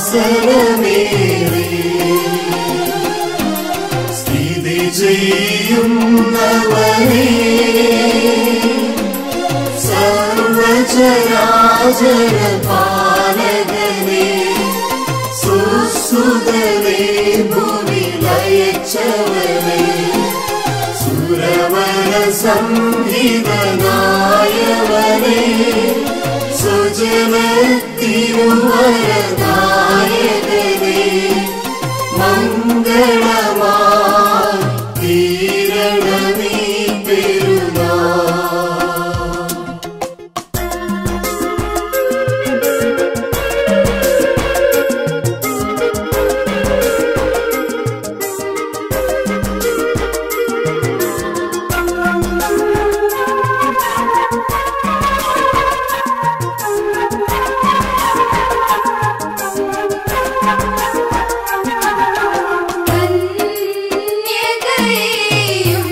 സിംഹാസനമേറി സ്ഥിതി ചെയ്യുന്നവനെ സർവചരാചര പാലകനെ സുസുതനെ ഭൂമിലയച്ചവനെ സുരവര സംഹിതനായവനെ സുജന തിരുവരനായകനെ മംഗളമായി തീരണമീ പെരുന്നാൾ കന്യകയെയും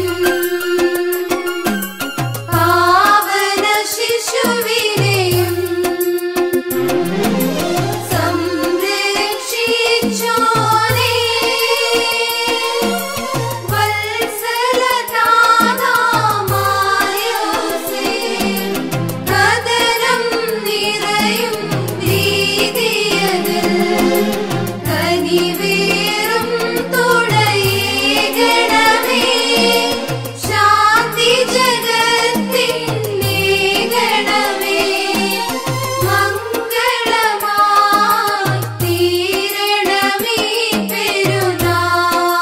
പാവന ശിശുവിനെയും സംരക്ഷിച്ചോനേ വത്സലതാതാമായോസേ കദരം നിറയും ഭീതിയതിൽ കനിവേറും തുടയേകണമേ ശാന്തി ജഗത്തിന്നേകണമേ മംഗളമായി തീരണമേ പെരുന്നാൾ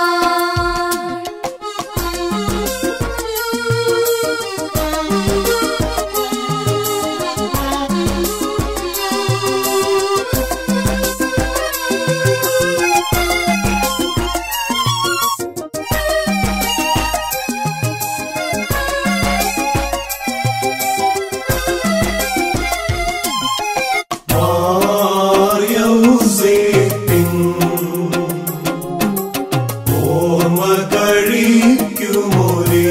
മാറിയൗസേപ്പിൻ ഓർമ്മ കഴിക്കുമൊരേ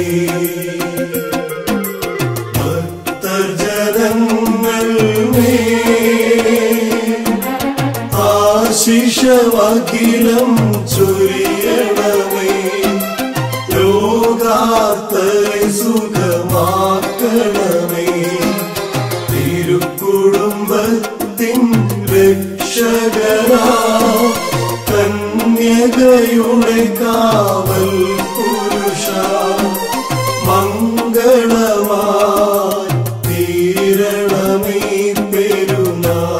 ഭക്തജനങ്ങൾ ആശിഷവകിലം ചൊരിയണമേ രോഗാത്തരെ സുഖമാക്കണമേ തിരുക്കുടുംബത്തിൻ രക്ഷകനാ കന്യകയുടെ കാവൽ പുരുഷ മംഗളമായി തീരണമേ പെരുന്നാൾ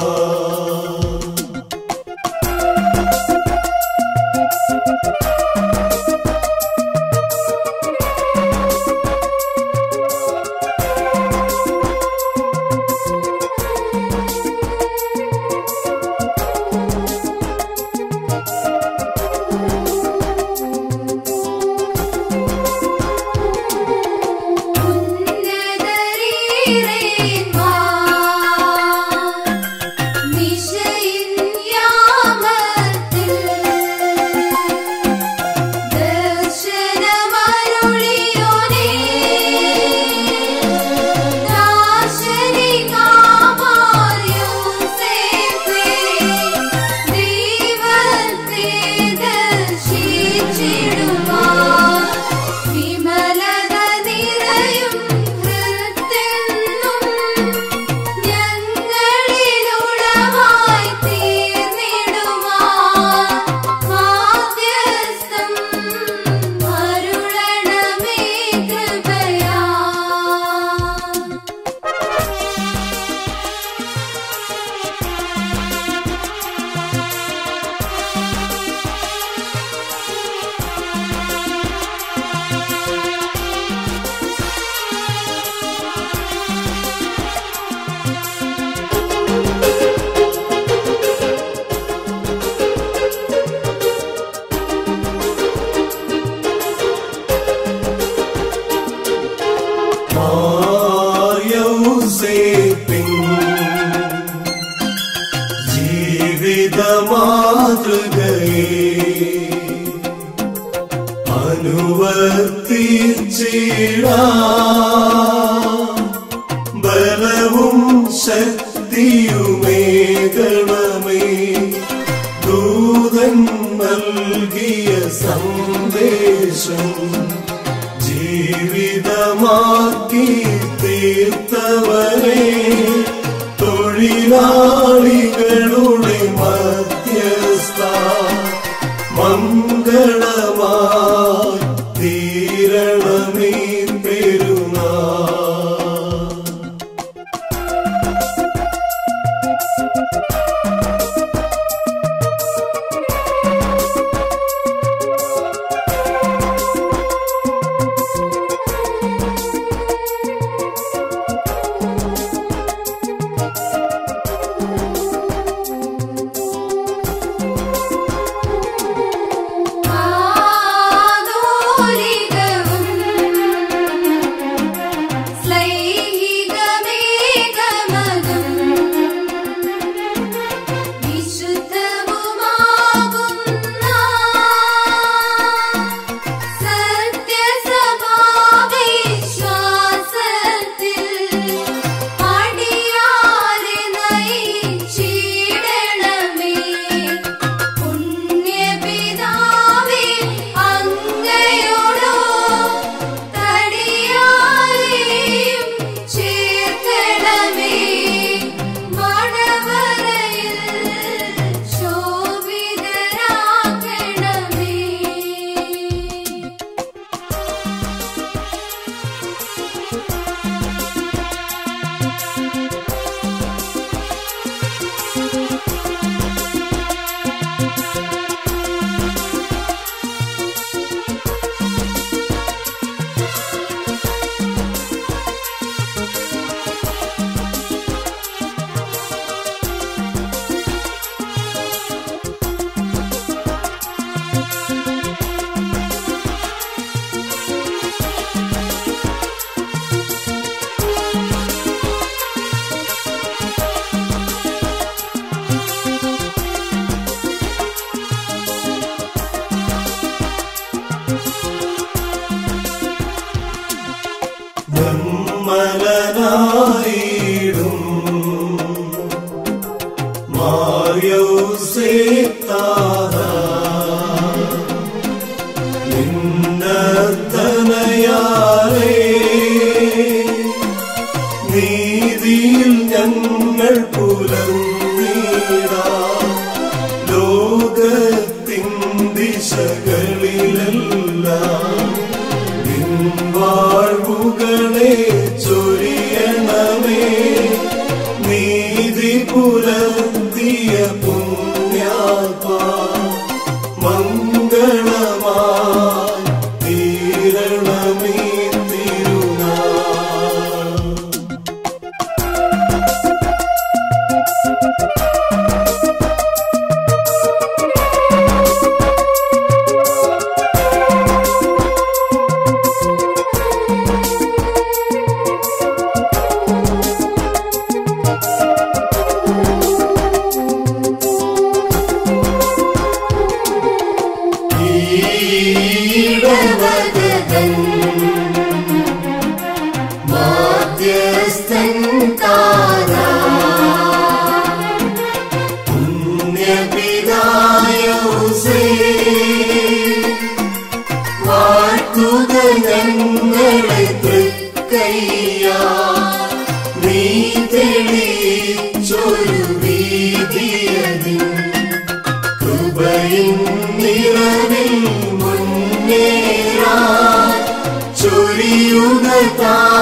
വിമലത നിറയും ഹൃത്തെന്നും ഞങ്ങളിലുളവായി തീർന്നിടുവാൻ മാധ്യസ്ഥം അരുളണമേ കൃപയാ മാറിയൗസേപ്പിൻ ജീവിത മാതൃകയെ അനുവർത്തിച്ചിടാ ബലവും ശക്തിയുമേകണമേ നൽകിയ സന്ദേശം ജീവിതമാക്കി തീർത്തവനെ തൊഴിലാളികളുടെ മധ്യസ്ഥ മംഗളമായി തീരണമേ പെരുന്നാൾ ആദോരികവും സ്ലൈഹികമേകമതും വിശുദ്ധവുമാകുന്ന സത്യസഭാവിശ്വാസത്തിൽ അടിയാരെ നയിച്ചിടണമേ പുണ്യപിതാവേ അങ്ങയോടോ തടിയാരെയും ചേർക്കണമേ മണവറയിൽ ശോഭിതരാക്കണമേ നിർമ്മലനായിടും മാറിയോസേത്താത നിന്നത്തനയാരേ നീതിയിൽ ഞങ്ങൾ പുലർന്നീടാ ലോകത്തിൻ ദിശകളിലെല്ലാം നിൻവാഴ്വുകളെ ചൊരിയണമേ നീതി പുലർത്തിയ പുണ്യാത്മാ മംഗളമായി തീരണമേ തിരുനാൾ ഈടവകതൻ മാധ്യസ്ഥൻ താരാ പുണ്യപിതായോസേ വാഴ്ത്തുക ഞങ്ങളെ തൃക്കയ്യ നീ തെളിച്ചൊരു വീതിയതിൻ കൃപയിൻ നിറവിൽ മുന്നേറാൻ ചൊരിയുക താ